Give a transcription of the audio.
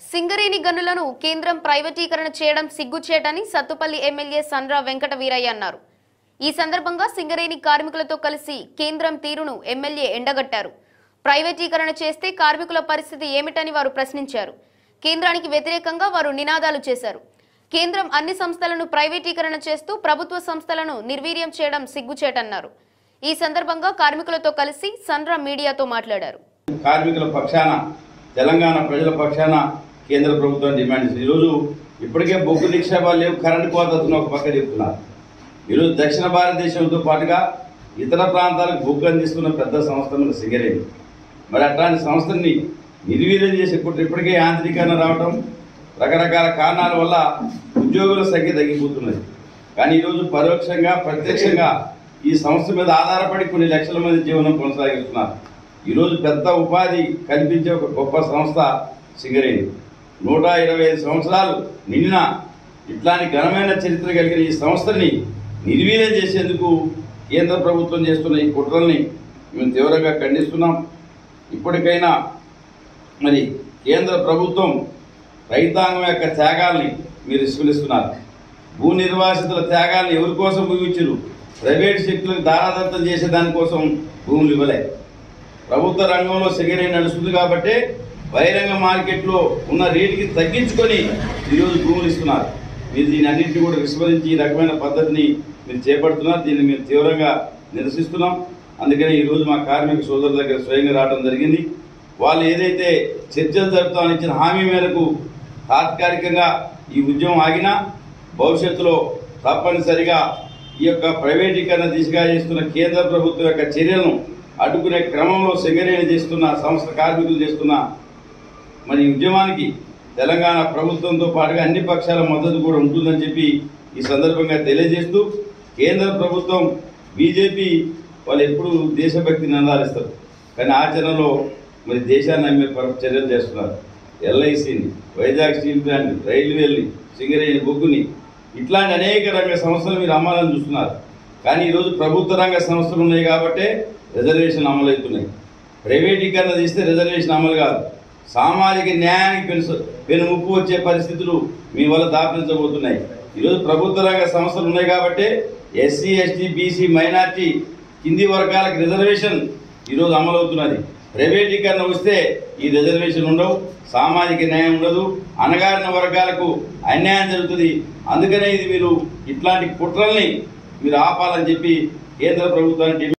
సింగరేణి గనులను కేంద్రం ప్రైవేటీకరణ చేయడం సిగ్గుచేటని సత్తుపల్లి ఎమ్మెల్యే సండ్ర వెంకట వీరయ్య అన్నారు ఈ సందర్భంగా సింగరేణి కార్మికులతో కలిసి కేంద్రం తీరును ఎమ్మెల్యే ఎండగట్టారు ప్రైవేటీకరణ చేస్తే కార్మికుల పరిస్థితి ఏమిటని వారు ప్రశ్నించారు కేంద్రానికి వ్యతిరేకంగా వారు నినాదాలు చేశారు కేంద్రం అన్ని సంస్థలను ప్రైవేటీకరణ చేస్తూ ప్రభుత్వ సంస్థలను నిర్వీర్యం చేయడం సిగ్గుచేటన్నారు ఈ సందర్భంగా కార్మికులతో కలిసి సండ్ర మీడియాతో మాట్లాడారు కార్మికుల పక్షాన తెలంగాణ ప్రజల పక్షాన కేంద్ర ప్రభుత్వం డిమాండ్ చేసింది ఈరోజు ఇప్పటికే బొగ్గు నిక్షేపాలు లేవు కరెంటు కోత వస్తున్న ఒక పక్క చెప్తున్నారు ఈరోజు దక్షిణ భారతదేశంతో పాటుగా ఇతర ప్రాంతాలకు బొగ్గు అందిస్తున్న పెద్ద సంస్థ మన సింగరేణి మరి అట్లాంటి సంస్థని నిర్వీర్యం చేసి ఇప్పుడు ఇప్పటికే యాంత్రీకరణ రావటం రకరకాల కారణాల వల్ల ఉద్యోగుల సంఖ్య తగ్గిపోతున్నది కానీ ఈరోజు పరోక్షంగా ప్రత్యక్షంగా ఈ సంస్థ మీద ఆధారపడి కొన్ని లక్షల మంది జీవనం కొనసాగిస్తున్నారు ఈరోజు పెద్ద ఉపాధి కల్పించే ఒక గొప్ప సంస్థ సింగరేణి నూట ఇరవై ఐదు సంవత్సరాలు నిండిన ఇట్లాంటి ఘనమైన చరిత్ర కలిగిన ఈ సంస్థని నిర్వీర్యం చేసేందుకు కేంద్ర ప్రభుత్వం చేస్తున్న ఈ కుట్రల్ని మేము తీవ్రంగా ఖండిస్తున్నాం ఇప్పటికైనా మరి కేంద్ర ప్రభుత్వం రైతాంగం యొక్క త్యాగాల్ని మీరు విస్మరిస్తున్నారు భూ నిర్వాసితుల త్యాగాల్ని ఎవరి కోసం ముగించారు ప్రైవేట్ శక్తులకు దారాదత్తం చేసే దానికోసం భూములు ఇవ్వలే ప్రభుత్వ రంగంలో సిగరేట్ నడుస్తుంది కాబట్టి బహిరంగ మార్కెట్లో ఉన్న రేటుకి తగ్గించుకొని ఈరోజు భూములు ఇస్తున్నారు మీరు దీని అన్నింటినీ కూడా విస్మరించి ఈ రకమైన పద్ధతిని మీరు చేపడుతున్నారు దీన్ని మేము తీవ్రంగా నిరసిస్తున్నాం అందుకని ఈరోజు మా కార్మిక సోదరుల దగ్గర స్వయంగా రావడం జరిగింది వాళ్ళు ఏదైతే చర్చలు జరుపుతామని ఇచ్చిన హామీ మేరకు తాత్కాలికంగా ఈ ఉద్యమం ఆగినా భవిష్యత్తులో తప్పనిసరిగా ఈ యొక్క ప్రైవేటీకరణ దిశగా చేస్తున్న కేంద్ర ప్రభుత్వం యొక్క చర్యలను అడ్డుకునే క్రమంలో సింగరేణి చేస్తున్న సంస్థ కార్మికులు చేస్తున్న మరి ఈ ఉద్యమానికి తెలంగాణ ప్రభుత్వంతో పాటుగా అన్ని పక్షాల మద్దతు కూడా ఉంటుందని చెప్పి ఈ సందర్భంగా తెలియజేస్తూ కేంద్ర ప్రభుత్వం బీజేపీ వాళ్ళు ఎప్పుడు దేశభక్తిని నినాదిస్తారు కానీ ఆచరణలో మరి దేశాన్ని అమ్మే పర- చర్యలు చేస్తున్నారు ఎల్ఐసిని వైజాగ్ స్టీల్ ప్లాంట్ రైల్వేల్ని సింగరేణి బొగ్గుని ఇట్లాంటి అనేక రంగ సంస్థలు మీరు అమ్మాలని చూస్తున్నారు కానీ ఈరోజు ప్రభుత్వ రంగ సంస్థలు ఉన్నాయి కాబట్టి రిజర్వేషన్ అమలు అవుతున్నాయి ప్రైవేటీకరణ తీస్తే రిజర్వేషన్ అమలు కాదు సామాజిక న్యాయానికి పెను పెను ముప్పు వచ్చే పరిస్థితులు మీ వల్ల దాపించబోతున్నాయి ఈరోజు ప్రభుత్వ రంగ సంస్థలు ఉన్నాయి కాబట్టి ఎస్సీ ఎస్టీ బీసీ మైనార్టీ కింది వర్గాలకు రిజర్వేషన్ ఈరోజు అమలవుతున్నది ప్రైవేటీకరణ వస్తే ఈ రిజర్వేషన్ ఉండవు సామాజిక న్యాయం ఉండదు అణగారిన వర్గాలకు అన్యాయం జరుగుతుంది అందుకనే ఇది మీరు ఇట్లాంటి కుట్రల్ని మీరు ఆపాలని చెప్పి కేంద్ర ప్రభుత్వాన్ని